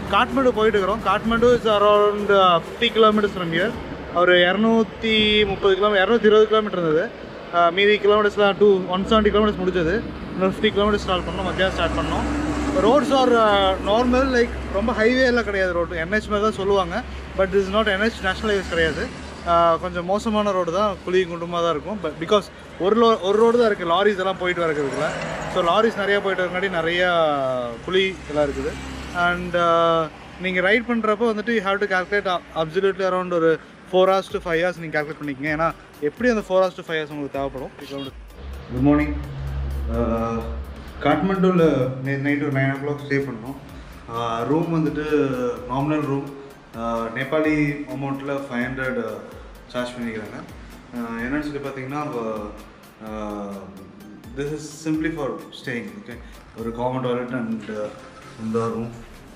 காட்மண்டு போயிட்டு இருக்கிறோம் Kathmandu is around fifty kilometres from here ஒரு இரநூத்தி முப்பது கிலோமீட்டர் இரநூத்தி இருபது கிலோமீட்டர் இருந்தது அஹ் மீதி கிலோமீட்டர்ஸ்லாம் டூ ஒன் செவன்ட்டி கிலோமீட்டர்ஸ் முடிஞ்சது இன்னொரு ஃபிஃப்டி கிலோமீட்டர்ஸ் ஸ்டார்ட் பண்ணோம் மத்தியானம் ஸ்டார்ட் பண்ணோம் ரோட்ஸ் ஆர் நார்மல் லைக் ரொம்ப ஹைவே எல்லாம் கிடையாது ரோடு என்ஹெச் மாதிரி தான் சொல்லுவாங்க but is not NH national highways கிடையாது ஆஹ் கொஞ்சம் மோசமான ரோடு தான் குழி குண்டுமாக தான் இருக்கும் பட் பிகாஸ் ஒரு லோ ஒரு ரோடு தான் இருக்குது லாரிஸ் எல்லாம் போயிட்டு வரக்கிறதுல ஸோ லாரிஸ் நிறையா போயிட்டு வரங்காட்டி நிறையா குழி எல்லாம் இருக்குது அண்ட் நீங்கள் ரைட் பண்ணுறப்போ வந்துட்டு you have to calculate absolutely around ஒரு four hours to five hours நீங்கள் கால்குலேட் பண்ணிக்கங்க ஏன்னா எப்படி அந்த four hours to five hours உங்களுக்கு தேவைப்படும் குட் மார்னிங் காட்மண்டுவில் நே நைட் ஒரு நைன் ஓ கிளாக் ஸ்டே பண்ணோம் ரூம் வந்துட்டு நார்மல் ரூம் நேபாளி அமௌண்ட்டில் ஃபைவ் ஹண்ட்ரட் சார்ஜ் பண்ணிக்கிறாங்க ஆஹ் என்னன்னு சொல்லி பார்த்தீங்கன்னா this is simply for staying okay ஒரு காமன் டாய்லெட் அண்ட் இந்த room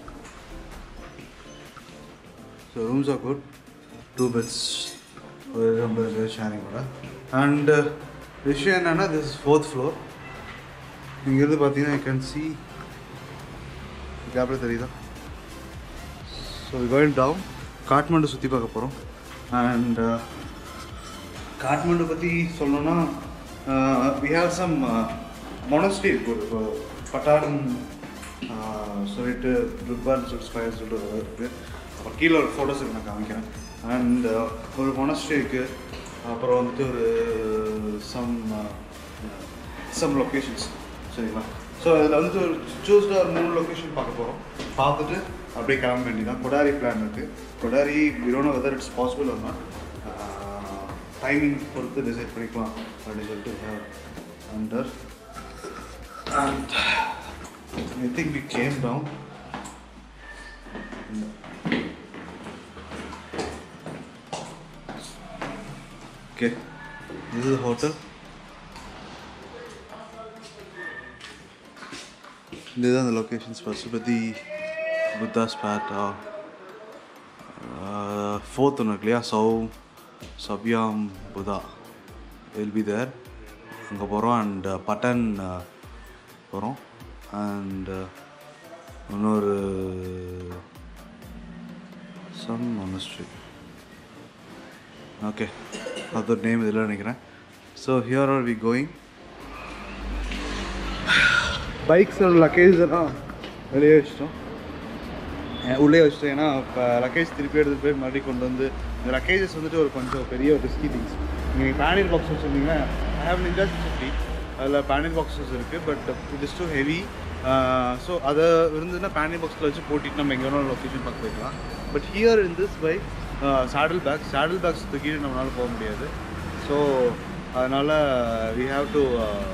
so rooms are good two beds ஒரு ஐம்பது பேர் ஷேரிங்கோட அண்ட் விஷயம் என்னென்னா திஸ் ஃபோர்த் ஃப்ளோர் இங்கேருந்து பார்த்தீங்கன்னா ஐ கேன் சி கேப்பில் தெரியுதா ஸோ கோயிங் டவுன் காட்மண்டு சுற்றி பார்க்க போகிறோம் அண்ட் காட்மண்டு பற்றி சொல்லணும்னா வி ஹேவ் சம் மொனஸ்டி இருக்கு ஒரு பட்டாரம் சொல்லிட்டு ருக்பால் சொல்லிட்டு ஸ்கொயர் சொல்லிட்டு ஒரு இருக்குது அப்புறம் கீழே ஒரு ஃபோட்டோஸ் இருக்கு நான் காமிக்கிறேன் அண்ட் ஒரு மொனஸ்ட்ரி இருக்குது அப்புறம் வந்துட்டு ஒரு சம் சம் லொக்கேஷன்ஸ் சரிங்களா ஸோ அதில் வந்துட்டு ஒரு சூஸ்டாக ஒரு மூணு லொக்கேஷன் பார்க்க போகிறோம் பார்த்துட்டு அப்படியே கிளம்ப வேண்டியதான் கொடாரி பிளான் இருக்குது கொடாரி விரோனோ வெதர் இட்ஸ் பாசிபிள் ஒன்னா டைமிங் பொறுத்து டிசைட் பண்ணிக்கலாம் அப்படின்னு சொல்லிட்டு under and I think we came down okay this is the hotel இதுதான் அந்த லொக்கேஷன்ஸ் பசுபதி புத்தாஸ் பேட்டா ஃபோர்த் ஒன்று இருக்கு இல்லையா சௌ சப்யாம் புதா வில் பி தேர் அங்கே போகிறோம் அண்ட் பட்டன் போகிறோம் அண்ட் இன்னொரு சம் மொனஸ்ட்ரி ஓகே அதோட நேம் இதில் நினைக்கிறேன் so here are we going பைக்ஸோட லக்கேஜ் எல்லாம் வெளியே வச்சிட்டோம் அஹ் உள்ளே வச்சிட்டோம் ஏன்னா இப்போ லக்கேஜ் திருப்பி எடுத்துகிட்டு போய் மறுபடியும் கொண்டு வந்து இந்த லக்கேஜஸ் வந்துட்டு ஒரு கொஞ்சம் பெரிய ஒரு ரிஸ்கி திங்ஸ் நீங்கள் பேனியர் பாக்ஸ் வச்சுருந்தீங்கன்னா ஐ ஹேவ் நிஞ்சா ஃபிஃப்டி அதில் பேனியர் பாக்ஸஸ் இருக்குது but it is too heavy so அதை இருந்ததுன்னா பேனியர் பாக்ஸில் வச்சு போட்டிட்டு நம்ம எங்கே வேணாலும் லொக்கேஷன் பார்க்க போய்க்கலாம் பட் ஹியர் இன் திஸ் பை சாடில் பேக் சாடில் பேக்ஸ் தூக்கிட்டு நம்மளால் போக முடியாது ஸோ அதனால் we have to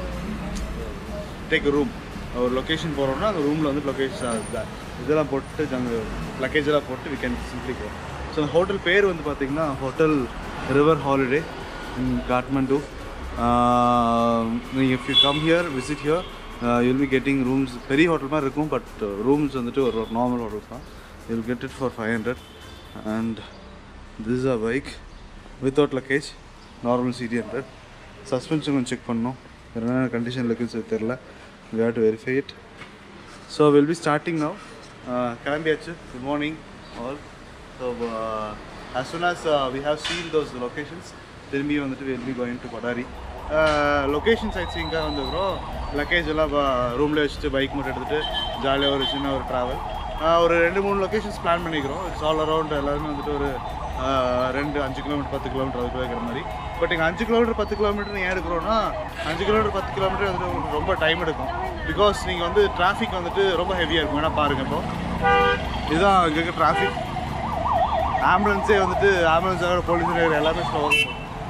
take room ஒரு லொக்கேஷன் போகிறோம்னா அந்த ரூமில் வந்து லொக்கேஷன் இதெல்லாம் போட்டு அந்த லக்கேஜ் எல்லாம் போட்டு we can simply go so அந்த ஹோட்டல் பேர் வந்து பார்த்தீங்கன்னா hotel river holiday in Kathmandu நீங்கள் if you come here visit here you'll be getting rooms பெரிய ஹோட்டல் மாதிரி இருக்கும் பட் ரூம்ஸ் வந்துட்டு ஒரு நார்மல் ஹோட்டல் தான் you'll get it for five hundred and this a bike without luggage normal CD hundred suspension கொஞ்சம் check பண்ணோம் வேறு என்ன கண்டிஷனில் இருக்குன்னு தெரில we have to verify it so will be starting now கிளம்பியாச்சு good morning all so as soon as uh, we have seen those locations திரும்பி வந்துட்டு will be going to Kodari location side சீங்காக வந்துக்கிறோம் லக்கேஜ் எல்லாம் ரூமில் வச்சுட்டு பைக் மட்டும் எடுத்துகிட்டு ஜாலியாக ஒரு சின்ன ஒரு ட்ராவல் ஒரு ரெண்டு மூணு லொக்கேஷன்ஸ் பிளான் பண்ணிக்கிறோம் இட்ஸ் ஆல் அரவுண்ட் எல்லாருமே வந்துட்டு ஒரு ஆஹ், ரெண்டு அஞ்சு கிலோமீட்டர் பத்து கிலோமீட்டர் அதுக்குள்ள இருக்கிற மாதிரி பட் இங்கே அஞ்சு கிலோமீட்டர் பத்து கிலோமீட்டர் ஏன் எடுக்கிறோன்னா அஞ்சு கிலோமீட்டர் பத்து கிலோமீட்டர் வந்துட்டு உங்களுக்கு ரொம்ப டைம் எடுக்கும் பிகாஸ் நீங்கள் வந்து டிராஃபிக் வந்துட்டு ரொம்ப ஹெவியாக இருக்கும் வேணா பாருங்க இப்போ இதுதான் இங்கே இருக்க டிராஃபிக் ஆம்புலன்ஸே வந்துட்டு ஆம்புலன்ஸோட போலீஸ் எல்லாமே ஸ்லோவாக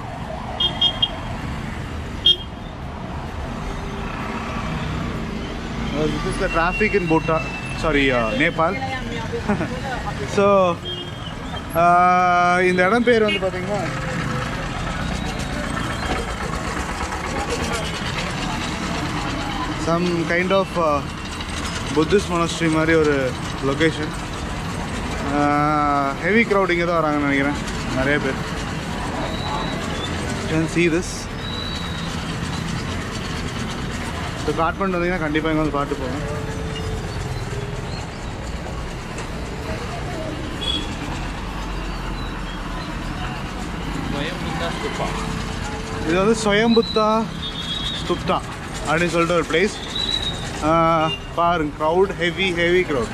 this is the traffic in Bhutan, sorry, uh, Nepal. So இந்த இடம் பேர் வந்து பார்த்தீங்கன்னா some kind of Buddhist monastery மாதிரி ஒரு லொக்கேஷன் ஹெவி க்ரௌடிங்கே தான் வராங்கன்னு நினைக்கிறேன் நிறைய பேர் can see this so Kathmandu வந்தீங்கன்னா கண்டிப்பாக இங்கே வந்து பாட்டு போவேன் ஸ்தூப்பா இது வந்து ஸ்வயம்புத்தா ஸ்துப்தா அப்படின்னு சொல்லிட்டு ஒரு பிளேஸ் பாருங்க க்ரௌட் ஹெவி ஹெவி க்ரௌட்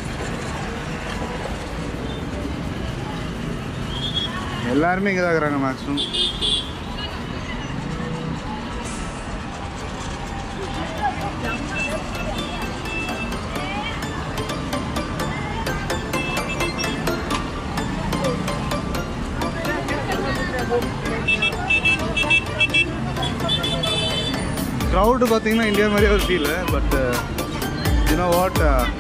எல்லாருமே இங்கே தான் இருக்கிறாங்க மேக்ஸிமம் க்ரௌடு பார்த்தீங்கன்னா இந்தியா மாதிரியே ஒரு feel but you know what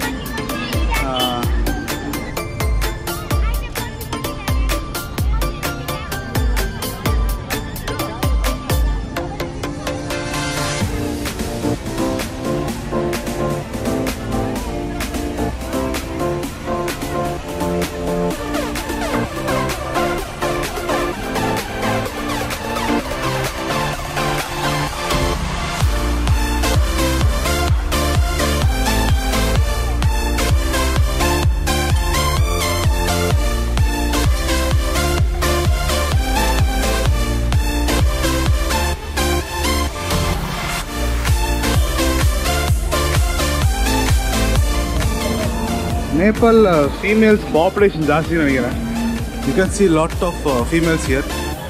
Nepal females population ஜாஸ்தின்னு நினைக்கிறேன் you can see lot of females here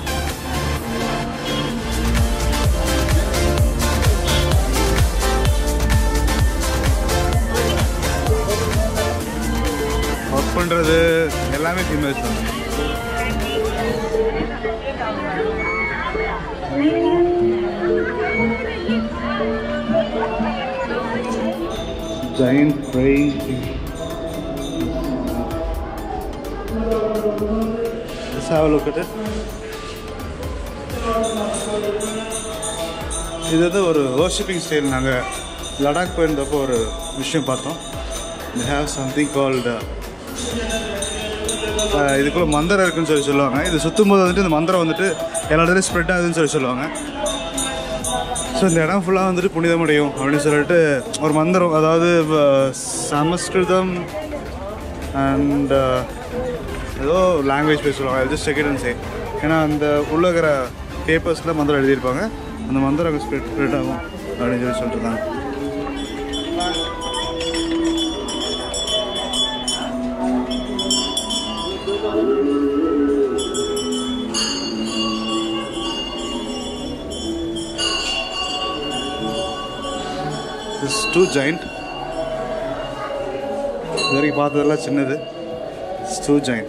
work பண்ணுறது எல்லாமே ஃபீமேல்ஸ் தான் giant praying Let's have a look at it. இது வந்து ஒரு வர்ஷிப்பிங் ஸ்டைல் நாங்கள் லடாக் போயிருந்தப்போ ஒரு விஷயம் பார்த்தோம் they have சம்திங் கால்டு இதுக்குள்ள மந்திரம் இருக்குன்னு சொல்லி சொல்லுவாங்க இது சுற்றும் போது வந்துட்டு இந்த மந்திரம் வந்துட்டு எல்லா இடத்துலையும் ஸ்ப்ரெட் ஆகுதுன்னு சொல்லி சொல்லுவாங்க ஸோ இந்த இடம் ஃபுல்லாக வந்துட்டு புனிதமடையும் அப்படின்னு சொல்லிட்டு ஒரு மந்திரம் அதாவது வ- சமஸ்கிருதம் அண்ட் ஏதோ லாங்குவேஜ் பேசுவாங்க ஜஸ்ட் செகண்ட் அண்ட் சே ஏன்னா அந்த உள்ள இருக்கிற பேப்பர்ஸில் மந்திரம் எழுதியிருப்பாங்க அந்த மந்திரம் அங்கே ஸ்ப்ரெட் ஸ்ப்ரெட் ஆகும் அப்படின்னு சொல்லி சொல்லிட்டு இருந்தாங்க இஸ் டூ ஜாயிண்ட் இது வரைக்கும் பார்த்ததெல்லாம் சின்னது it's too giant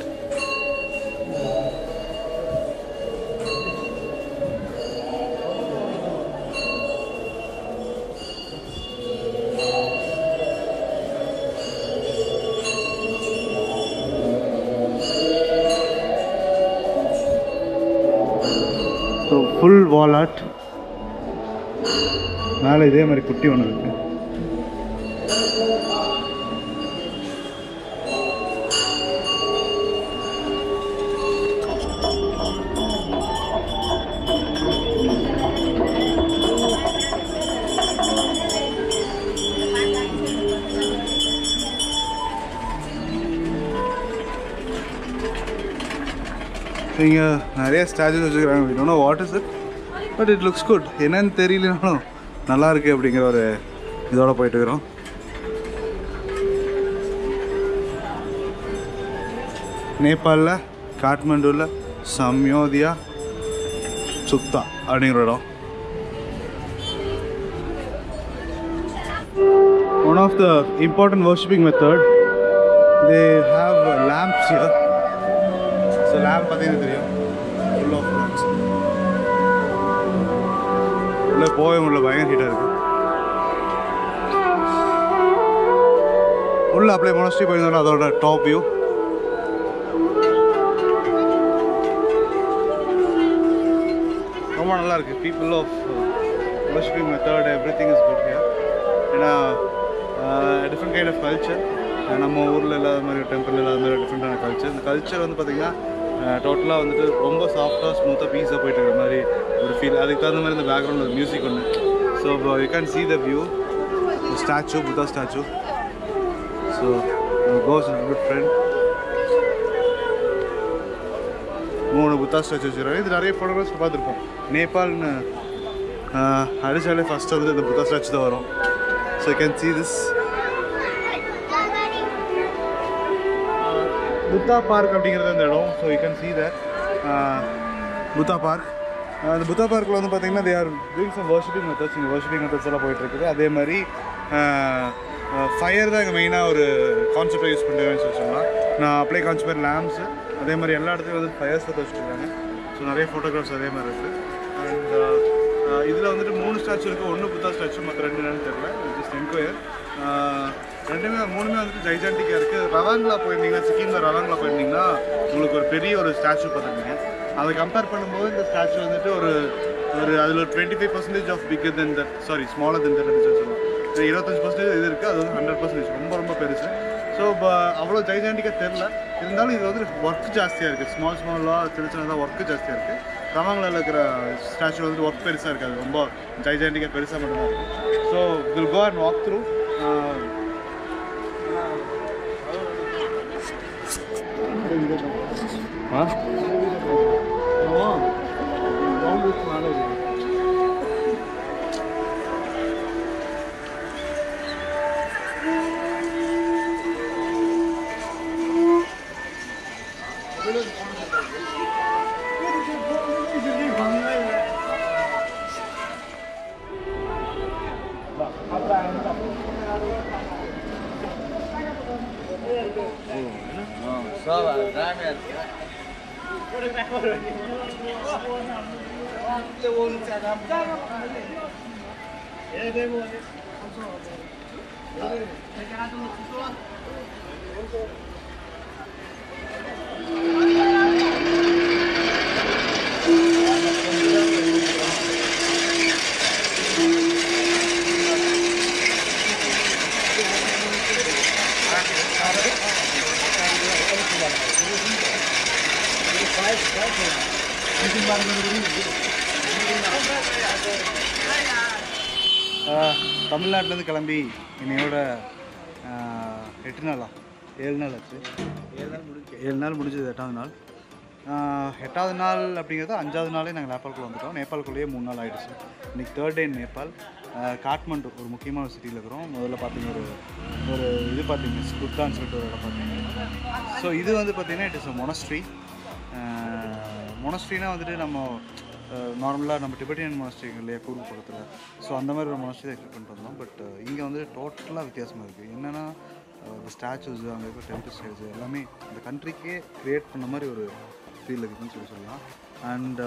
so full wall art மேலே இதே மாதிரி குட்டி ஒன்று இருக்கு இங்கே நிறைய ஸ்டாச்சுஸ் வச்சுக்கிறாங்க we don't know what is it but it looks good என்னன்னு தெரியலனாலும் நல்லா இருக்கு அப்படிங்கிற ஒரு இதோட போயிட்டு இருக்கிறோம் நேபாளில் காட்மண்டுவில் சம்யோதியா சுக்தா அப்படிங்கிற இடம் one of the important worshipping method they have lamps here so lamp பார்த்தீங்கன்னா தெரியும் ஃபுல் ஆஃப் லேம்ப்ஸ் உள்ளே போகவே முடியல பயங்கர ஹீட்டாக இருக்கு உள்ள அப்படியே மொனஸ்ட்ரி போயிருந்தோம்னா அதோட டாப் வியூ ரொம்ப நல்லா இருக்கு people of worshipping method every thing is good here ஏன்னா டிஃப்ரெண்ட் கைண்ட் ஆஃப் கல்ச்சர் நம்ம ஊரில் இல்லாத மாதிரி டெம்பிள் இல்லாத மாதிரி டிஃப்ரெண்டான கல்ச்சர் இந்த கல்ச்சர் வந்து பார்த்திங்கன்னா டோட்டலாக வந்துட்டு ரொம்ப சாஃப்டாக ஸ்மூத்தாக பீஸாக போயிட்டு இருக்கிற மாதிரி ஒரு ஃபீல் அதுக்கு தகுந்த மாதிரி இந்த பேக்ரவுண்டில் மியூசிக் ஒன்று so you can see the view statue Buddha statue so goes good friend மூணு புத்தா ஸ்டாச்சு வச்சுருக்காங்க இது நிறைய ஃபோட்டோகிராஃப்ஸ் பார்த்துருப்போம் நேபாள்னு ஆஹ், அடிச்சாலே ஃபஸ்ட்டு வந்து இந்த புத்தா ஸ்டாச்சு தான் வரும் so can see this Buddha park அப்படிங்கிறது அந்த இடம் so you can see that Buddha park அந்த புத்தா பார்க்கில் வந்து பார்த்தீங்கன்னா they are doing some worshipping methods இந்த வர்ஷிப்பிங் மெத்தட்ஸ் எல்லாம் போயிட்டு இருக்குது அதே மாதிரி ஃபயர் தான் இங்கே மெயினாக ஒரு கான்செப்டை யூஸ் பண்ணுறேன்னு சொல்லி சொல்லலாம் நான் அப்ளை கான்செப்ட் லேம்ப்ஸு அதே மாதிரி எல்லா இடத்துலையும் வந்து ஃபயர்ஸ் பற்ற வச்சுருக்காங்க ஸோ நிறைய ஃபோட்டோகிராஃப்ஸ் அதே மாதிரி இருக்குது அண்ட் இதில் வந்துட்டு மூணு ஸ்டாச்சு இருக்குது ஒன்று புத்தா ஸ்டாச்சு மற்ற ரெண்டு என்னன்னு தெரியல ஜஸ்ட் என்கொயர் ரெண்டுமே மூணுமே வந்துட்டு ஜைஜாண்டிக்காக இருக்குது ரவாங்லா போயிருந்தீங்கன்னா சிக்கிமில் ரவாங்லா போயிருந்தீங்கன்னா உங்களுக்கு ஒரு பெரிய ஒரு ஸ்டாச்சு பார்த்துருக்கீங்க அதை கம்பேர் பண்ணும்போது இந்த ஸ்டாச்சு வந்துட்டு ஒரு ஒரு அதில் ஒரு twenty five percentage of bigger than that sorry smaller than that சொல்லுவோம் இருபத்தஞ்சு பர்சன்டேஜ் இது இருக்குது அது வந்து ஹண்ட்ரட் பர்சன்டேஜ் ரொம்ப ரொம்ப பெருசு ஸோ அவ்வளோ ஜைஜாண்டிக்காக தெரில இருந்தாலும் இது வந்து ஒர்க் ஜாஸ்தியாக இருக்குது ஸ்மால் ஸ்மாலாக சின்ன சின்னதாக ஒர்க்கு ஜாஸ்தியாக இருக்குது ரவாங்கில் இருக்கிற ஸ்டாச்சு வந்து ஒர்க் பெருசாக இருக்காது ரொம்ப ஜைஜாண்டிக்காக பெருசாக மட்டும்தான் இருக்கும் so will go and walk through ah தமிழ்நாட்டிலேருந்து கிளம்பி என்னையோட ஆஹ், எட்டு நாளா ஏழு நாள் ஆச்சு ஏழு நாள் முடிஞ்சு ஏழு நாள் முடிஞ்சது எட்டாவது நாள் ஆஹ், எட்டாவது நாள் அப்படிங்கிறது அஞ்சாவது நாளே நாங்கள் நேபாளுக்குள்ள வந்துட்டோம் நேபாளுக்குள்ளேயே மூணு நாள் ஆயிடுச்சு இன்னைக்கு third day Nepal ah, Kathmandu ஒரு முக்கியமான சிட்டியில் இருக்கிறோம் முதல்ல பார்த்தீங்க ஒரு ஒரு இது பார்த்தீங்க ஸ்குர்கான்னு சொல்லிட்டு ஒரு இடம் பார்த்தீங்க ஸோ இது வந்து பார்த்தீங்கன்னா இட் இஸ் அ மொனஸ்ட்ரி மொனஸ்ட்ரினா வந்துட்டு நம்ம நார்மலாக நம்ம டிபெட்டியன் மொனஸ்ட்ரி இல்லையா கூர்வு பக்கத்தில் ஸோ அந்த மாதிரி ஒரு மொனஸ்ட்ரி எக்ஸ்பெக்ட் பண்ணிட்டு வந்தோம் பட் இங்கே வந்து டோட்டலாக வித்தியாசமாக இருக்குது என்னென்னா ஸ்டாச்சுஸ் அங்கே இருக்க டெம்பிள் ஸ்டேஜ் எல்லாமே இந்த கண்ட்ரிக்கே க்ரியேட் பண்ண மாதிரி ஒரு ஃபீல் இருக்குதுன்னு சொல்லி சொல்லலாம் அண்ட்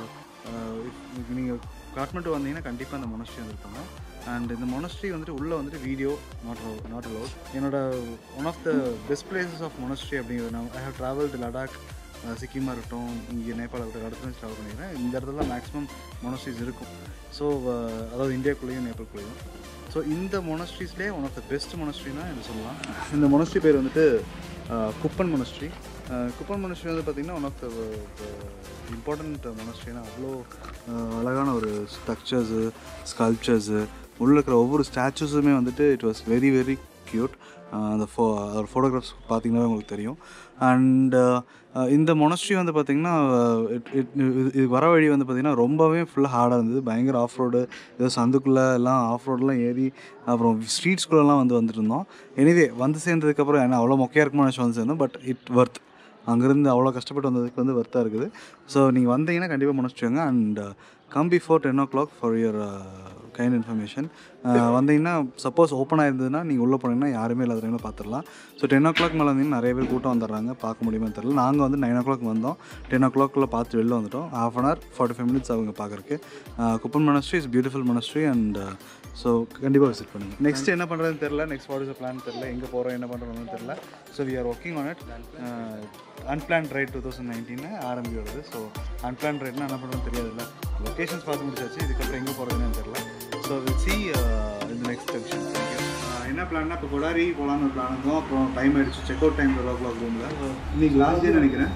நீங்கள் காட்மண்டு வந்தீங்கன்னா கண்டிப்பாக அந்த மொனஸ்ட்ரி வந்திருப்பாங்க அண்ட் இந்த மொனஸ்ட்ரி வந்துட்டு உள்ளே வந்துட்டு வீடியோ நாட் நாட் அலவுட் என்னோட one of the best places of monastery அப்படிங்கிறது நான் I have travelled Ladakh ah சிக்கிமாக இருக்கட்டும் இங்கே நேபாள இருக்கட்டும் அடுத்த ட்ராவல் பண்ணிக்கிறேன் இந்த இடத்துல மேக்ஸிமம் மொனஸ்ட்ரிஸ் இருக்கும் ஸோ அதாவது இந்தியாக்குள்ளேயும் நேபாளுக்குள்ளேயும் ஸோ இந்த மொனஸ்ட்ரிஸ்லேயே ஒன் ஆஃப் த பெஸ்ட் மொனஸ்ட்ரினா இது சொல்லலாம் இந்த மொனஸ்ட்ரி பேர் வந்துட்டு ah, Kopan monastery Kopan monastery வந்து பார்த்திங்கன்னா ஒன் ஆஃப் த இம்பார்ட்டண்ட் மொனஸ்ட்ரினா அவ்வளோ அஹ், அழகான ஒரு ஸ்ட்ரக்சர்ஸு ஸ்கல்ப்சர்ஸு உள்ள இருக்கிற ஒவ்வொரு ஸ்டாச்சுஸுமே வந்துட்டு it was very very cute அந்த ஃபோ அதோட ஃபோட்டோகிராஃப்ஸ் பார்த்தீங்கன்னா உங்களுக்கு தெரியும் அண்ட் இந்த மொனஸ்ட்ரி வந்து பார்த்திங்கன்னா இட் இட் இது வர வழி வந்து பார்த்திங்கன்னா ரொம்பவே ஃபுல்லாக ஹார்டாக இருந்தது பயங்கர ஆஃப் ரோடு ஏதோ சந்துக்குள்ளே எல்லாம் ஆஃப் ரோடெலாம் ஏறி அப்புறம் ஸ்ட்ரீட்ஸ்குள்ளெல்லாம் வந்து வந்துட்டு இருந்தோம் எனிவே வந்து சேர்ந்ததுக்கப்புறம் என்ன அவ்வளோ மொக்கையாக இருக்குமா நினச்சி வந்து சேர்ந்தோம் பட் இட் ஒர்த் அங்கேருந்து அவ்வளோ கஷ்டப்பட்டு வந்ததுக்கு வந்து ஒர்த்தாக இருக்குது ஸோ நீங்கள் வந்தீங்கன்னா கண்டிப்பாக முடிச்சுடுங்க and come before ten o'clock for your kind information வந்தீங்கன்னா சப்போஸ் ஓப்பனாக இருந்ததுன்னா நீங்கள் உள்ளே போனீங்கன்னா யாருமே இல்லாத டைமில் பார்த்துடலாம் ஸோ டென் ஓ கிளாக் மேலே வந்தீங்கன்னா நிறைய பேர் கூட்டம் வந்துடுறாங்க பார்க்க முடியுமா தெரியல நாங்கள் வந்து நைன் ஓ கிளாக் வந்தோம் டென் ஓ கிளாக்கில் பார்த்து வெளில வந்துட்டோம் half an hour forty five minutes அவங்க பார்க்குறக்கு Kopan monastery is beautiful monastery and so கண்டிப்பாக விசிட் பண்ணுங்கள் நெக்ஸ்ட் என்ன பண்ணுறதுன்னு தெரில நெக்ஸ்ட் வாட் இஸ் பிளான் தெரில எங்கே போகிறோம் என்ன பண்ணுறோம்னு தெரில so we are working on it unplanned ride two thousand nineteen ஆரம்பி வருது ஸோ அன்பிளான் ரைட்னா என்ன பண்ணுறதுன்னு தெரியாதுல்ல லொக்கேஷன்ஸ் பார்த்து முடிச்சாச்சு இதுக்கப்புறம் எங்கே போகிறதுன்னு தெரில ஸோ வில் சி இந்த நெக்ஸ்ட் செக்ஷன் என்ன பிளான்னா இப்போ கொடாரி போகலான்னு ஒரு பிளான் இருந்தோம் அப்புறம் டைம் ஆயிடுச்சு check out time twelve o'clock ரூமில் இன்னைக்கு லாஸ்ட் டே நினைக்கிறேன்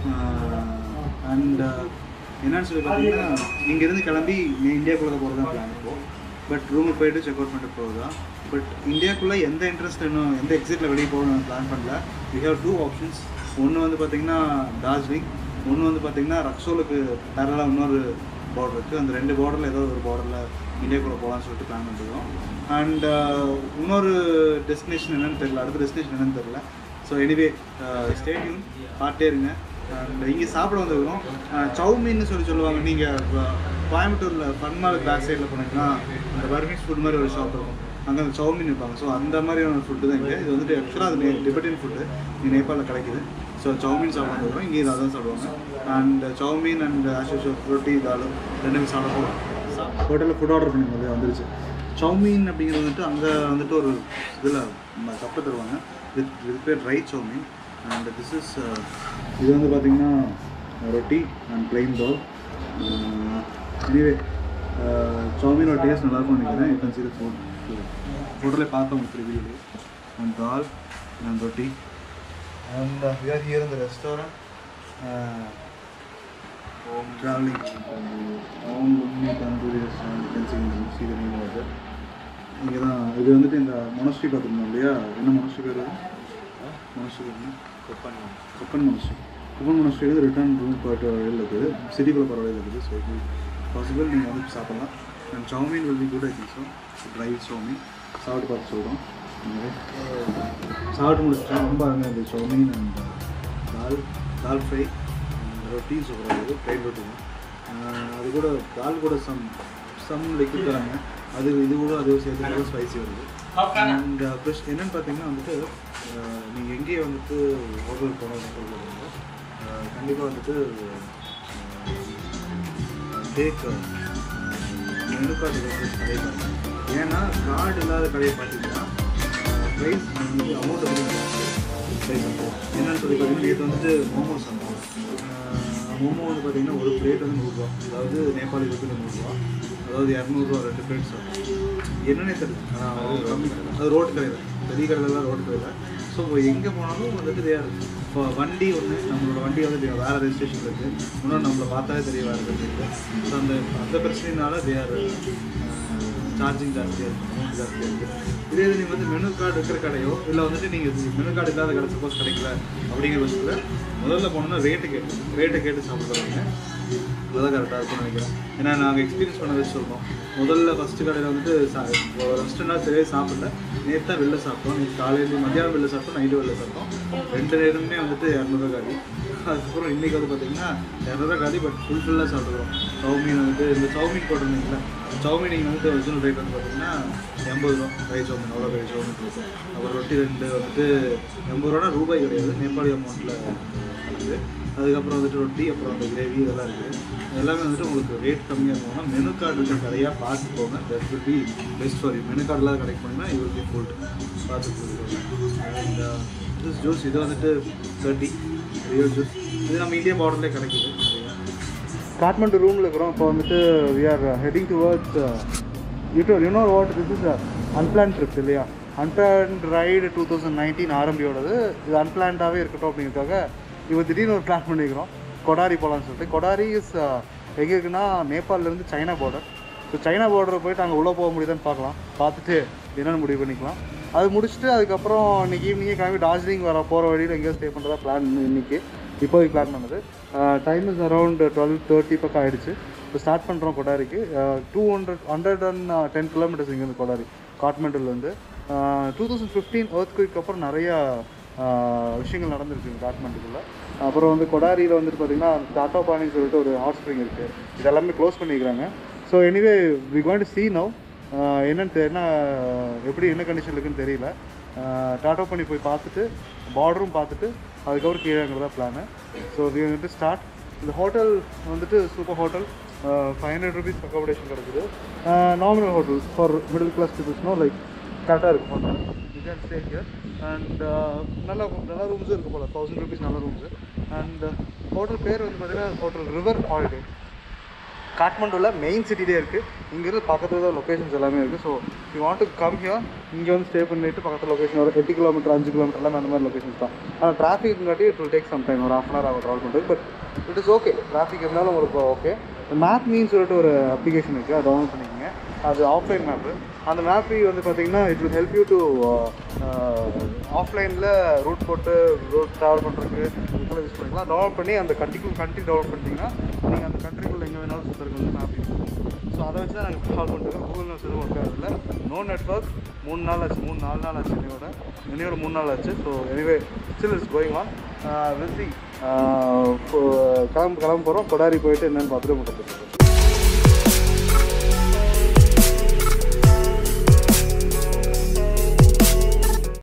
அண்ட் என்னன்னு சொல்லி பார்த்தீங்கன்னா இங்கேருந்து கிளம்பி இந்தியாக்குள்ளே போகிறது தான் பிளான் இப்போ பட் ரூமுக்கு போயிட்டு செக் அவுட் பண்ணிட்டு போகிறது தான் பட் இந்தியாக்குள்ளே எந்த இன்ட்ரெஸ்ட் இன்னும் எந்த எக்ஸிட்டில் வெளியே போகணும்னு பிளான் பண்ணல வி ஹேவ் டூ ஆப்ஷன்ஸ் ஒன்று வந்து பார்த்தீங்கன்னா டார்ஜிலிங் ஒன்று வந்து பார்த்தீங்கன்னா ரக்ஸோலுக்கு பேரலாக இன்னொரு பார்டர் இருக்குது அந்த ரெண்டு பார்டரில் ஏதோ ஒரு பார்டரில் இந்தியாக்குள்ளே போகலான்னு சொல்லிட்டு பிளான் பண்ணிருக்கோம் அண்ட் இன்னொரு டெஸ்டினேஷன் என்னன்னு தெரியல அடுத்த டெஸ்டினேஷன் என்னன்னு தெரியல ஸோ எனிவே ஸ்டேடியம் பார்ட்டே இருங்க அண்ட் இங்கே சாப்பிட வந்துருக்கோம் சவுமீன்னு சொல்லி சொல்லுவாங்க நீங்கள் கோயம்புத்தூரில் ஃபன்மால் பேக் சைடில் போனீங்கன்னா அந்த பர்மீஸ் ஃபுட் மாதிரி ஒரு ஷாப் இருக்கும் அங்கே அந்த சவுமீன் இருப்பாங்க ஸோ அந்த மாதிரியான ஃபுட்டு தான் இங்கே இது வந்துட்டு ஆக்சுவலாக அது டிபெட்டின் ஃபுட்டு இங்கே நேபாளில் கிடைக்குது ஸோ சவுமீன் சாப்பிட வந்துருக்கோம் இங்கே இதை தான் சாப்பிடுவாங்க அண்ட் சவுமீன் அண்ட் ஆஷோ ரொட்டி தாலும் ரெண்டுமே சாப்பிட போகிறோம் ஹோட்டலில் ஃபுட் ஆர்டர் பண்ணிருந்தது வந்துருச்சு சவுமீன் அப்படிங்கிறது வந்துட்டு அங்கே வந்துட்டு ஒரு இதில் கப்பை தருவாங்க வித் வித் பேர் try chowmein and this is இது வந்து பார்த்தீங்கன்னா roti and plain dal anyway சவுமீனோட டேஸ்ட் நல்லாயிருக்கும் நினைக்கிறேன் you can see the food ஹோட்டலில் பார்த்தோம் உங்களுக்கு ரிவ்யூலே and dal and roti and we are here இந்த restaurant traveling own Lumni Tandoori restaurant, you can see, you see the name of it. இங்கே தான் இது வந்துட்டு இந்த மொனஸ்ட்ரி பார்த்துருந்தோம் இல்லையா என்ன மொனஸ்ட்ரி பேர் மொனஸ்ட்ரி பேர் கொப்பன் கொப்பன் மொனஸ்ட்ரி கொப்பன் மொனஸ்ட்ரி வந்து ரிட்டர்ன் ரூம் போயிட்டு வழியில் இருக்குது சிட்டிக்குள்ளே போகிற வழியில் இருக்குது ஸோ இது பாசிபிள் நீங்கள் வந்து சாப்பிட்லாம் and chowmein will be good I think so try chowmein சாப்பிட்டு பார்த்து சொல்கிறோம் சாப்பிட்டு முடிச்சிட்டோம் ரொம்ப அருமையாக இருந்துச்சு சவுமீன் அண்ட் தால் தால் ஃப்ரை ரொட்டி சூப்பராக இருக்குது ஃப்ரைட் ரொட்டி தான் ஆஹ் அது கூட தால் கூட சம் சம் லிக்விட் தராங்க அது இது கூட அது சேர்த்து கூட ஸ்பைசி வருது அண்ட் ப்ளஸ் என்னென்னு பார்த்தீங்கன்னா வந்துட்டு நீங்கள் எங்கேயே வந்துட்டு ஹோட்டல் போனோம் சொல்லுவாங்க கண்டிப்பாக வந்துட்டு டேக் மெனு கார்டு கடையை பாருங்க ஏன்னா கார்டு இல்லாத கடையை பார்த்தீங்கன்னா ப்ரைஸ் வந்து அமௌண்ட் வந்து ப்ரைஸ் என்னன்னு சொல்லி பார்த்தீங்கன்னா நேற்று வந்துட்டு மோமோஸ் சொன்னோம் மோமோ வந்து பார்த்தீங்கன்னா ஒரு பிளேட் வந்து நூறுரூவா அதாவது நேபாளி ரூபாய் நூறுரூவா அதாவது இரநூறுவா ரெண்டு பிளேட் சாப்பிடும் என்னன்னே தெரியல ஆனால் அது கம்மி அது ரோட்டு கடையில் பெரிய கடையிலலாம் ரோட்டு கடையில் ஸோ எங்கே போனாலும் வந்துட்டு தேர் இப்போ வண்டி ஒன்று நம்மளோட வண்டி வந்து வேறு ரெஜிஸ்ட்ரேஷன் இருக்குது இன்னொன்று நம்மளை பார்த்தாலே தெரிய வேறு இருக்குது ஸோ அந்த அந்த பிரச்சனையினால தேர் சார்ஜிங் ஜாஸ்தியாக இருக்கும் அமௌண்ட் ஜாஸ்தியாக இருக்குது இதே இது நீங்கள் வந்து மெனு கார்டு இருக்கிற கடையோ இல்லை வந்துட்டு நீங்கள் மெனு கார்டு இல்லாத கடை சப்போஸ் கிடைக்கல அப்படிங்கிற பட்சத்தில் முதல்ல போனோம்னா ரேட்டு கேட்டு ரேட்டை கேட்டு சாப்பிடுறாங்க அதுதான் கரெக்டாக இருக்கும்னு நினைக்கிறேன் ஏன்னா நாங்கள் எக்ஸ்பீரியன்ஸ் பண்ண வச்சு சொல்கிறோம் முதல்ல ஃபஸ்ட்டு கடையில் வந்துட்டு சா ஃபஸ்ட்டு நாள் சரியாக சாப்பிடல நேற்று தான் வெளில சாப்பிட்டோம் நேற்று காலையில் மத்தியானம் வெளில சாப்பிட்டோம் நைட்டு வெளில சாப்பிட்டோம் ரெண்டு நேரமுமே வந்துட்டு இரநூறுவா காலி அதுக்கப்புறம் இன்றைக்கி வந்து பார்த்தீங்கன்னா இரநூறுவா காலி பட் ஃபுல் ஃபுல்லாக சாப்பிடுறோம் சவுமீன் வந்துட்டு இந்த சவுமீன் போட்டிருந்தீங்களா சவுமீன் நீங்கள் வந்துட்டு ஒரிஜினல் ரேட் வந்து பார்த்தீங்கன்னா எண்பது ரூபா ரை சவுமீன் அவ்வளோ பெரிய சவுமீன் இருக்கும் அப்புறம் ரொட்டி ரெண்டு வந்துட்டு எண்பது ரூபா ரூபாய் கிடையாது நேபாளி அமௌண்ட்டில் இருக்குது அதுக்கப்புறம் வந்துட்டு ரொட்டி அப்புறம் அந்த கிரேவி இதெல்லாம் இருக்குது எல்லாமே வந்துட்டு உங்களுக்கு ரேட் கம்மியாக இருக்கணும்னா மெனு கார்டு இருக்க கடையாக பார்த்து போங்க that will be best for you menu கார்டில் கடைக்கு போனீங்கன்னா யூ வில் பி ஃபுல்ட் பார்த்து போடுங்க அண்ட் திஸ் ஜூஸ் இது வந்துட்டு தேர்ட்டி ரியல் ஜூஸ் இது நம்ம இந்தியா பார்டர்லேயே கிடைக்குது காட்மண்டு ரூமில் இருக்கிறோம் இப்போ வந்துட்டு வி ஆர் ஹெட்டிங் டுவர்ட்ஸ் யூட்டோ you know what this is unplanned trip இல்லையா unplanned ride two thousand nineteen ஆரம்பியோடது இது அன்பிளான்டாகவே இருக்கட்டும் அப்படிங்கிறதுக்காக இப்போ திடீர்னு ஒரு பிளான் பண்ணிக்கிறோம் கொடாரி போகலான்னு சொல்லிட்டு கொடாரி இஸ் எங்கே இருக்குன்னா நேபாளிலேருந்து China border so China border போயிட்டு அங்கே உள்ளே போக முடியுதான்னு பார்க்கலாம் பார்த்துட்டு என்னென்னு முடிவு பண்ணிக்கலாம் அது முடிச்சுட்டு அதுக்கப்புறம் இன்னைக்கு ஈவினிங்கே கிளம்பி டார்ஜிலிங் வர போகிற வழியில் எங்கேயோ ஸ்டே பண்ணுறதா பிளான் இன்னைக்கு இப்போதைக்கு பிளான் பண்ணது time is around twelve thirty பக்கம் ஆயிடுச்சு இப்போ ஸ்டார்ட் பண்ணுறோம் கொடாரிக்கு two hundred hundred and ten kilometres இங்கேருந்து கொடாரி காட்மண்டுலேருந்து டூ தௌசண்ட் ஃபிஃப்டீன் குயிக் அப்புறம் நிறையா ஆஹ், விஷயங்கள் நடந்திருக்கு காட்மண்டுக்குள்ளே அப்புறம் வந்து கொடாரியில் வந்துட்டு பார்த்தீங்கன்னா டாட்டா பாணின்னு சொல்லிட்டு ஒரு ஹாட் ஸ்ப்ரிங் இருக்குது இதெல்லாமே க்ளோஸ் பண்ணிக்கிறாங்க so anyway we going to see now என்னன்னு தெ- என்ன எப்படி என்ன கண்டிஷன் இருக்குன்னு தெரியல டாட்டா பண்ணி போய் பார்த்துட்டு பார்டரும் பார்த்துட்டு அதுக்கப்புறம் கீழேங்கிறதா பிளானு ஸோ வி வந்துட்டு ஸ்டார்ட் இந்த ஹோட்டல் வந்துட்டு super hotel five hundred rupees accommodation கிடக்குது normal hotel for middle class பீப்புள்ஸ்னோ லைக் கரெக்டாக இருக்கும் hotel you can stay here and நல்ல நல்ல ரூம்ஸும் இருக்குது போல் தௌசண்ட் ருபீஸ் நல்ல ரூம்ஸு அண்ட் ஹோட்டல் பேர் வந்து பார்த்தீங்கன்னா ஹோட்டல் ரிவர் ஹாலிடே காட்மண்டுவில் மெயின் சிட்டிலே இருக்குது இங்கேருந்து பக்கத்தில் தான் லொக்கேஷன்ஸ் எல்லாமே இருக்குது so you want to come here இங்கே வந்து ஸ்டே பண்ணிட்டு பக்கத்தில் லொக்கேஷன் ஒரு எட்டு கிலோமீட்டர் அஞ்சு கிலோமீட்டர் எல்லாமே அந்த மாதிரி லொக்கேஷன்ஸ் தான் ஆனால் டிராஃபிக்ங்காட்டி it will take some time ஒரு ஹாஃப் அன் ஹவர் ஆகும் ட்ராவல் பண்ணுறது but it is okay traffic இருந்தாலும் உங்களுக்கு ஓகே மேப் மீன் சொல்லிட்டு ஒரு அப்ளிகேஷன் இருக்குது அதை டவுன்லோட் பண்ணிக்கோங்க அது ஆஃப்லைன் மேப்பு அந்த மேப்பு வந்து பார்த்தீங்கன்னா it will help you to ஆஃப்லைனில் ரூட் போட்டு ரூட் ட்ராவல் பண்ணுறதுக்கு இதுக்கெல்லாம் யூஸ் பண்ணிக்கலாம் டவுன்லோட் பண்ணி அந்த கண்ட்ரிக்குள் கண்ட்ரி டவுன்லோட் பண்ணிட்டீங்கன்னா நீங்கள் அந்த கண்ட்ரிக்குள்ளே எங்கே வேணாலும் சுற்றுறதுக்கு வந்து மேப் யூஸ் பண்ணுவோம் ஸோ அதை வச்சு தான் நாங்கள் ட்ராவல் பண்ணிருக்கோம் கூகுள் மேப்ஸ் எதுவும் ஒர்க் ஆகுதில்ல நோ நெட்ஒர்க் மூணு நாள் ஆச்சு மூணு நாலு நாள் ஆச்சு என்னையோட என்னையோட மூணு நாள் ஆச்சு so anyway still is going on விசி கிளம்பு கிளம்ப போகிறோம் கொடாரி போயிட்டு என்னென்னு பார்த்துட்டு மட்டும்